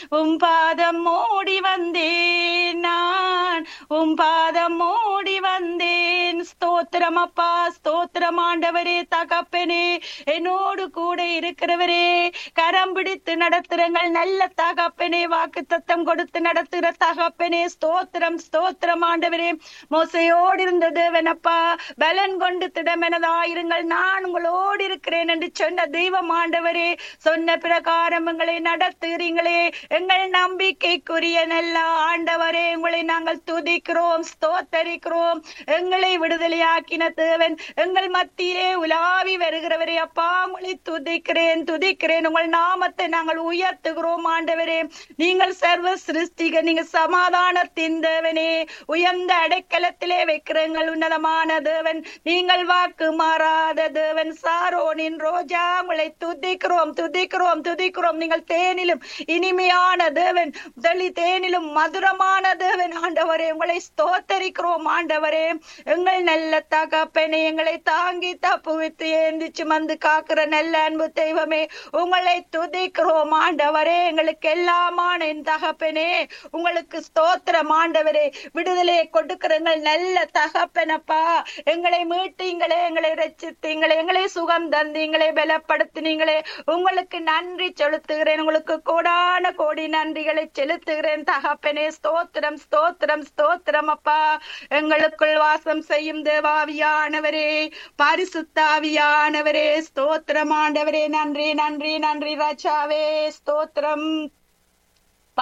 உம் பாதம் ஓடி வந்தேன் நான் உம் பாதம் ஓடி வந்தேன் ஸ்தோத்திரம் அப்பா ஸ்தோத்திரம் ஆண்டவரே தகப்பனே என்னோடு கூட இருக்கிறவரே கரம் பிடித்து நடத்துறங்கள் நல்ல தகப்பனே வாக்கு தத்தம் கொடுத்து நடத்துகிற தகப்பனே ஸ்தோத்திரம் ஸ்தோத்திரம் ஆண்டவரே மோசையோடு இருந்த தேவனப்பா பலன் கொண்டு திடமெனதாயிருங்கள் நான் உங்களோடு இருக்கிறேன் என்று சொன்ன தெய்வம் ஆண்டவரே சொன்ன பிரகாரம் எங்களை நடத்துகிறீங்களே எங்கள் நம்பிக்கைக்குரிய நல்ல ஆண்டவரே உங்களை நாங்கள் துதிக்கிறோம் ஸ்தோத்தரிக்கிறோம் எங்களை விடுதலையாக்கின தேவன் எங்கள் மத்தியிலே உலாவி வருகிறவரே அப்பா உங்களை துதிக்கிறேன் துதிக்கிறேன் உங்கள் நாமத்தை நாங்கள் உயர்த்துகிறோம் ஆண்டவரே நீங்கள் சர்வ சிருஷ்டிக நீங்க சமாதானத்தின் தேவனே உயர்ந்த அடைக்கலத்திலே வைக்கிற எங்கள் உன்னதமான தேவன் நீங்கள் வாக்கு மாறாத தேவன் சாரோனின் ரோஜா உங்களை துதிக்கிறோம் துதிக்கிறோம் துதிக்கிறோம் நீங்கள் தேனிலும் இனிமையான தேவன் தெளி தேனிலும் மதுரமான தேவன் ஆண்டவரே உங்களை ஸ்தோத்தரிக்கிறோம் ஆண்டவரே எங்கள் நல்ல தகப்பனே எங்களை தாங்கி தப்புவித்து ஏந்தி சுமந்து காக்கிற நல்ல அன்பு தெய்வமே உங்களை துதிக்கிறோம் ஆண்டவரே எங்களுக்கு எல்லாமான என் தகப்பனே உங்களுக்கு ஸ்தோத்திரம் ஆண்டவரே விடுதலையை கொடுக்கிற எங்கள் நல்ல தகப்பனப்பா எங்களை மீட்டீங்களே எங்களை ரச்சித்தீங்களே எங்களை சுகம் தந்தீங்களே பலப்படுத்தினீங்களே உங்களுக்கு நன்றி செலுத்துகிறேன் உங்களுக்கு கோடான கோடி நன்றிகளை செலுத்துகிறேன் தகப்பனே ஸ்தோத்திரம் ஸ்தோத்திரம் ஸ்தோத்திரம் அப்பா எங்களுக்குள் வாசம் செய்யும் தேவாவியானவரே பரிசுத்தாவியானவரே ஸ்தோத்திரம் ஆண்டவரே நன்றி நன்றி நன்றி ராஜாவே ஸ்தோத்திரம்